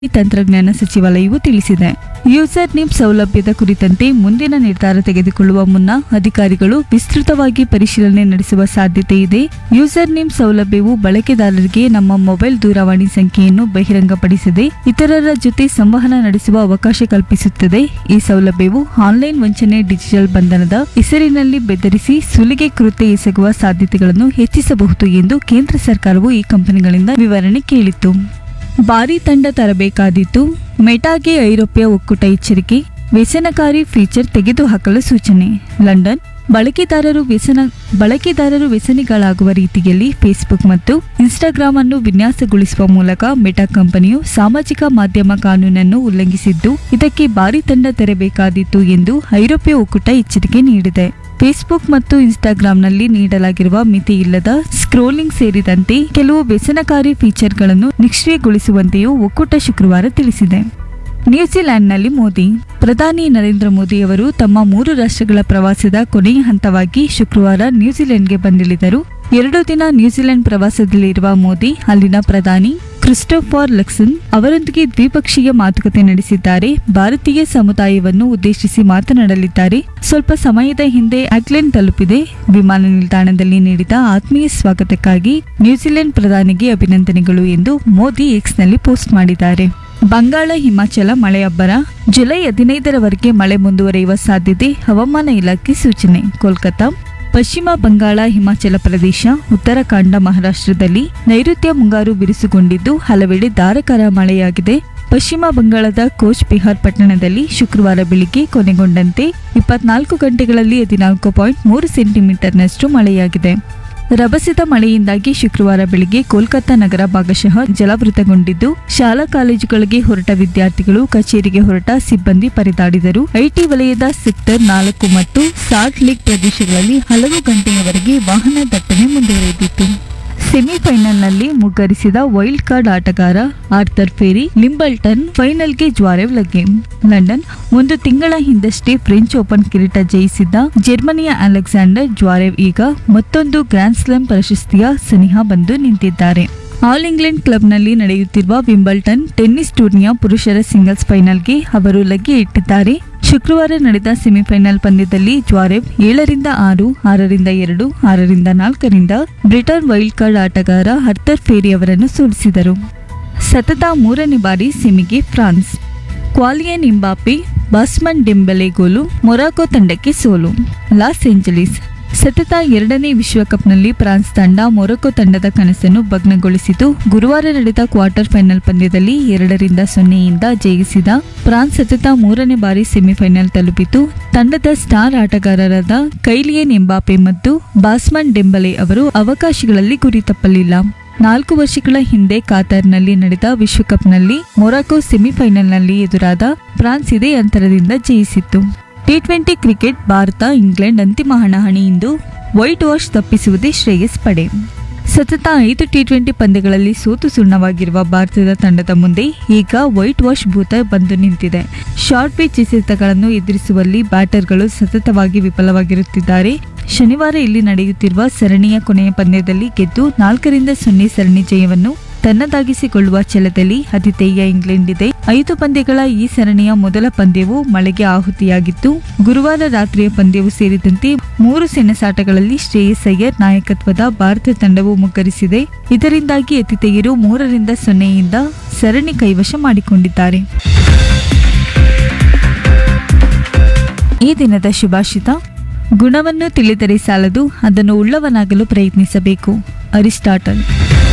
ತಂತ್ರಜ್ಞಾನ ಸಚಿವಾಲಯವು ತಿಳಿಸಿದೆ ಯೂಸರ್ ನೇಮ್ ಸೌಲಭ್ಯದ ಕುರಿತಂತೆ ಮುಂದಿನ ನಿರ್ಧಾರ ತೆಗೆದುಕೊಳ್ಳುವ ಮುನ್ನ ಅಧಿಕಾರಿಗಳು ವಿಸ್ತೃತವಾಗಿ ಪರಿಶೀಲನೆ ನಡೆಸುವ ಸಾಧ್ಯತೆ ಇದೆ ಯೂಸರ್ ನೇಮ್ ಸೌಲಭ್ಯವು ಬಳಕೆದಾರರಿಗೆ ನಮ್ಮ ಮೊಬೈಲ್ ದೂರವಾಣಿ ಸಂಖ್ಯೆಯನ್ನು ಬಹಿರಂಗಪಡಿಸದೆ ಇತರರ ಜೊತೆ ಸಂವಹನ ನಡೆಸುವ ಅವಕಾಶ ಕಲ್ಪಿಸುತ್ತದೆ ಈ ಸೌಲಭ್ಯವು ಆನ್ಲೈನ್ ವಂಚನೆ ಡಿಜಿಟಲ್ ಬಂಧನದ ಹೆಸರಿನಲ್ಲಿ ಬೆದರಿಸಿ ಸುಲಿಗೆ ಕೃತ್ಯ ಎಸಗುವ ಸಾಧ್ಯತೆಗಳನ್ನು ಹೆಚ್ಚಿಸಬಹುದು ಎಂದು ಕೇಂದ್ರ ಸರ್ಕಾರವು ಈ ಕಂಪನಿಗಳಿಂದ ವಿವರಣೆ ಕೇಳಿತ್ತು ಭಾರೀ ತಂಡ ತರಬೇಕಾದೀತು ಮೆಟಾಗೆ ಐರೋಪ್ಯ ಒಕ್ಕೂಟ ಎಚ್ಚರಿಕೆ ವ್ಯಸನಕಾರಿ ಫೀಚರ್ ತೆಗೆದುಹಾಕಲು ಸೂಚನೆ ಲಂಡನ್ ಬಳಕೆದಾರರು ವ್ಯಸನ ಬಳಕೆದಾರರು ವ್ಯಸನಿಗಳಾಗುವ ರೀತಿಯಲ್ಲಿ ಫೇಸ್ಬುಕ್ ಮತ್ತು ಇನ್ಸ್ಟಾಗ್ರಾಂ ಅನ್ನು ವಿನ್ಯಾಸಗೊಳಿಸುವ ಮೂಲಕ ಮೆಟಾ ಕಂಪನಿಯು ಸಾಮಾಜಿಕ ಮಾಧ್ಯಮ ಕಾನೂನನ್ನು ಉಲ್ಲಂಘಿಸಿದ್ದು ಇದಕ್ಕೆ ಭಾರಿ ತಂಡ ತೆರಬೇಕಾದೀತು ಎಂದು ಐರೋಪ್ಯ ಒಕ್ಕೂಟ ಎಚ್ಚರಿಕೆ ನೀಡಿದೆ ಫೇಸ್ಬುಕ್ ಮತ್ತು ಇನ್ಸ್ಟಾಗ್ರಾಂನಲ್ಲಿ ನೀಡಲಾಗಿರುವ ಮಿತಿಯಿಲ್ಲದ ಸ್ಕ್ರೋಲಿಂಗ್ ಸೇರಿದಂತೆ ಕೆಲವು ವ್ಯಸನಕಾರಿ ಫೀಚರ್ಗಳನ್ನು ನಿಷ್ಕ್ರಿಯಗೊಳಿಸುವಂತೆಯೂ ಒಕ್ಕೂಟ ಶುಕ್ರವಾರ ತಿಳಿಸಿದೆ ನ್ಯೂಜಿಲೆಂಡ್ನಲ್ಲಿ ಮೋದಿ ಪ್ರಧಾನಿ ನರೇಂದ್ರ ಮೋದಿ ಅವರು ತಮ್ಮ ಮೂರು ರಾಷ್ಟ್ರಗಳ ಪ್ರವಾಸದ ಕೊನೆಯ ಹಂತವಾಗಿ ಶುಕ್ರವಾರ ನ್ಯೂಜಿಲೆಂಡ್ಗೆ ಬಂದಿಳಿದರು ಎರಡು ದಿನ ನ್ಯೂಜಿಲೆಂಡ್ ಪ್ರವಾಸದಲ್ಲಿರುವ ಮೋದಿ ಅಲ್ಲಿನ ಪ್ರಧಾನಿ ಕ್ರಿಸ್ಟೋಫರ್ ಲಕ್ಸನ್ ಅವರೊಂದಿಗೆ ದ್ವಿಪಕ್ಷೀಯ ಮಾತುಕತೆ ನಡೆಸಿದ್ದಾರೆ ಭಾರತೀಯ ಸಮುದಾಯವನ್ನು ಉದ್ದೇಶಿಸಿ ಮಾತನಾಡಲಿದ್ದಾರೆ ಸ್ವಲ್ಪ ಸಮಯದ ಹಿಂದೆ ಆಕ್ಲೆಂಡ್ ತಲುಪಿದೆ ವಿಮಾನ ನಿಲ್ದಾಣದಲ್ಲಿ ನೀಡಿದ ಆತ್ಮೀಯ ಸ್ವಾಗತಕ್ಕಾಗಿ ನ್ಯೂಜಿಲೆಂಡ್ ಪ್ರಧಾನಿಗೆ ಅಭಿನಂದನೆಗಳು ಎಂದು ಮೋದಿ ಎಕ್ಸ್ನಲ್ಲಿ ಪೋಸ್ಟ್ ಮಾಡಿದ್ದಾರೆ ಬಂಗಾಳ ಹಿಮಾಚಲ ಮಳೆ ಅಬ್ಬರ ಜುಲೈ ಹದಿನೈದರವರೆಗೆ ಮಳೆ ಮುಂದುವರಿಯುವ ಸಾಧ್ಯತೆ ಹವಾಮಾನ ಇಲಾಖೆ ಸೂಚನೆ ಕೋಲ್ಕತಾ ಪಶ್ಚಿಮ ಬಂಗಾಳ ಹಿಮಾಚಲ ಪ್ರದೇಶ ಉತ್ತರಾಖಂಡ ಮಹಾರಾಷ್ಟ್ರದಲ್ಲಿ ನೈಋತ್ಯ ಮುಂಗಾರು ಬಿರುಸುಗೊಂಡಿದ್ದು ಹಲವೆಡೆ ಧಾರಾಕಾರ ಮಳೆಯಾಗಿದೆ ಪಶ್ಚಿಮ ಬಂಗಾಳದ ಕೋಚ್ ಬಿಹಾರ್ ಪಟ್ಟಣದಲ್ಲಿ ಶುಕ್ರವಾರ ಬೆಳಿಗ್ಗೆ ಕೊನೆಗೊಂಡಂತೆ ಇಪ್ಪತ್ನಾಲ್ಕು ಗಂಟೆಗಳಲ್ಲಿ ಹದಿನಾಲ್ಕು ಪಾಯಿಂಟ್ ಮೂರು ಸೆಂಟಿಮೀಟರ್ನಷ್ಟು ಮಳೆಯಾಗಿದೆ ರಭಸದ ಮಳೆಯಿಂದಾಗಿ ಶುಕ್ರವಾರ ಬೆಳಿಗ್ಗೆ ಕೋಲ್ಕತ್ತಾ ನಗರ ಭಾಗಶಃ ಜಲಾವೃತಗೊಂಡಿದ್ದು ಶಾಲಾ ಕಾಲೇಜುಗಳಿಗೆ ಹೊರಟ ವಿದ್ಯಾರ್ಥಿಗಳು ಕಚೇರಿಗೆ ಹೊರಟ ಸಿಬ್ಬಂದಿ ಪರದಾಡಿದರು ಐಟಿ ವಲಯದ ಸೆಕ್ಟರ್ ನಾಲ್ಕು ಮತ್ತು ಸಾಲ್ಟ್ ಲೇಕ್ ಪ್ರದೇಶಗಳಲ್ಲಿ ಹಲವು ಗಂಟೆಯವರೆಗೆ ವಾಹನ ದಟ್ಟಣೆ ಮುಂದುವರೆದಿತ್ತು ಸೆಮಿಫೈನಲ್ನಲ್ಲಿ ಮುಗ್ಗರಿಸಿದ ವೈಲ್ಡ್ ಕಾರ್ಡ್ ಆಟಗಾರ ಆರ್ಥರ್ ಫೇರಿ ಲಿಂಬಲ್ಟನ್ ಫೈನಲ್ಗೆ ಜ್ವಾರೆವ್ ಲಗ್ಗೆ ಲಂಡನ್ ಒಂದು ತಿಂಗಳ ಹಿಂದಷ್ಟೇ ಫ್ರೆಂಚ್ ಓಪನ್ ಕಿರೀಟ ಜಯಿಸಿದ್ದ ಜರ್ಮನಿಯ ಅಲೆಕ್ಸಾಂಡರ್ ಜ್ವಾರೆವ್ ಈಗ ಮತ್ತೊಂದು ಗ್ರ್ಯಾಂಡ್ ಸ್ಲಾಮ್ ಪ್ರಶಸ್ತಿಯ ಸನಿಹ ಬಂದು ನಿಂತಿದ್ದಾರೆ ಆಲ್ ಇಂಗ್ಲೆಂಡ್ ಕ್ಲಬ್ನಲ್ಲಿ ನಡೆಯುತ್ತಿರುವ ವಿಂಬಲ್ಟನ್ ಟೆನ್ನಿಸ್ ಟೂರ್ನಿಯ ಪುರುಷರ ಸಿಂಗಲ್ಸ್ ಫೈನಲ್ಗೆ ಅವರು ಲಗ್ಗೆ ಇಟ್ಟಿದ್ದಾರೆ ಶುಕ್ರವಾರ ನಡೆದ ಸೆಮಿಫೈನಲ್ ಪಂದ್ಯದಲ್ಲಿ ಜ್ವಾರೆವ್ ಏಳರಿಂದ ಆರು ಆರರಿಂದ ಎರಡು ಆರರಿಂದ ನಾಲ್ಕರಿಂದ ಬ್ರಿಟನ್ ವೈಲ್ಡ್ ಕಾರ್ಡ್ ಆಟಗಾರ ಹರ್ತರ್ ಫೇರಿ ಅವರನ್ನು ಸೋಲಿಸಿದರು ಸತತ ಮೂರನೇ ಬಾರಿ ಸೆಮಿಗೆ France Kylian Mbappe Ousmane Dembele goal Morocco ತಂಡಕ್ಕೆ ಸೋಲು ಲಾಸ್ ಏಂಜಲೀಸ್ ಸತತ ಎರಡನೇ ವಿಶ್ವಕಪ್ನಲ್ಲಿ ಫ್ರಾನ್ಸ್ ತಂಡ ಮೊರೊಕೊ ತಂಡದ ಕನಸನ್ನು ಭಗ್ನಗೊಳಿಸಿತು ಗುರುವಾರ ನಡೆದ ಕ್ವಾರ್ಟರ್ ಫೈನಲ್ ಪಂದ್ಯದಲ್ಲಿ ಎರಡರಿಂದ ಸೊನ್ನೆಯಿಂದ ಜಯಿಸಿದ ಫ್ರಾನ್ಸ್ ಸತತ ಮೂರನೇ ಬಾರಿ ಸೆಮಿಫೈನಲ್ ತಲುಪಿತು ತಂಡದ ಸ್ಟಾರ್ ಆಟಗಾರರಾದ ಕೈಲಿಯನ್ ಎಂಬಾಪೆ ಮತ್ತು ಬಾಸ್ಮನ್ ಡೆಂಬಲೆ ಅವರು ಅವಕಾಶಗಳಲ್ಲಿ ಗುರಿ ತಪ್ಪಲಿಲ್ಲ ನಾಲ್ಕು ವರ್ಷಗಳ ಹಿಂದೆ ಕಾತಾರ್ನಲ್ಲಿ ನಡೆದ ವಿಶ್ವಕಪ್ನಲ್ಲಿ ಮೊರಾಕೊ ಸೆಮಿಫೈನಲ್ನಲ್ಲಿ ಎದುರಾದ ಫ್ರಾನ್ಸ್ ಇದೇ ಅಂತರದಿಂದ ಜಯಿಸಿತ್ತು ಟಿ ಟ್ವೆಂಟಿ ಕ್ರಿಕೆಟ್ ಭಾರತ ಇಂಗ್ಲೆಂಡ್ ಅಂತಿಮ ಹಣಾಹಣಿ ಇಂದು ವೈಟ್ ವಾಶ್ ತಪ್ಪಿಸುವುದೇ ಶ್ರೇಯಸ್ ಪಡೆ ಸತತ ಐದು ಟಿ ಟ್ವೆಂಟಿ ಪಂದ್ಯಗಳಲ್ಲಿ ಸೋತು ಸುಣ್ಣವಾಗಿರುವ ಭಾರತದ ತಂಡದ ಮುಂದೆ ಈಗ ವೈಟ್ ವಾಶ್ ಭೂತ ಬಂದು ನಿಂತಿದೆ ಶಾರ್ಟ್ ಪಿಚ್ ಎಸೆತಗಳನ್ನು ಎದುರಿಸುವಲ್ಲಿ ಬ್ಯಾಟರ್ಗಳು ಸತತವಾಗಿ ವಿಫಲವಾಗಿರುತ್ತಿದ್ದಾರೆ ಶನಿವಾರ ಇಲ್ಲಿ ನಡೆಯುತ್ತಿರುವ ಸರಣಿಯ ಕೊನೆಯ ಪಂದ್ಯದಲ್ಲಿ ಗೆದ್ದು ನಾಲ್ಕರಿಂದ ಸೊನ್ನೆ ಸರಣಿ ಜಯವನ್ನು ತನ್ನದಾಗಿಸಿಕೊಳ್ಳುವ ಛಲದಲ್ಲಿ ಆತಿಥೇಯ ಇಂಗ್ಲೆಂಡ್ ಇದೆ ಐದು ಪಂದ್ಯಗಳ ಈ ಸರಣಿಯ ಮೊದಲ ಪಂದ್ಯವು ಮಳೆಗೆ ಆಹುತಿಯಾಗಿತ್ತು ಗುರುವಾರ ರಾತ್ರಿಯ ಪಂದ್ಯವು ಸೇರಿದಂತೆ ಮೂರು ಸೆಣಸಾಟಗಳಲ್ಲಿ ಶ್ರೇಯಸ್ ಅಯ್ಯರ್ ನಾಯಕತ್ವದ ಭಾರತ ತಂಡವು ಮುಗ್ಗರಿಸಿದೆ ಇದರಿಂದಾಗಿ ಆತಿಥೇಯರು ಮೂರರಿಂದ ಸೊನ್ನೆಯಿಂದ ಸರಣಿ ಕೈವಶ ಮಾಡಿಕೊಂಡಿದ್ದಾರೆ ಈ ದಿನದ ಶುಭಾಷಿತ ಗುಣವನ್ನು ತಿಳಿದರೆ ಸಾಲದು ಅದನ್ನು ಉಳ್ಳವನಾಗಲು ಪ್ರಯತ್ನಿಸಬೇಕು ಅರಿಸ್ಟಾಟಲ್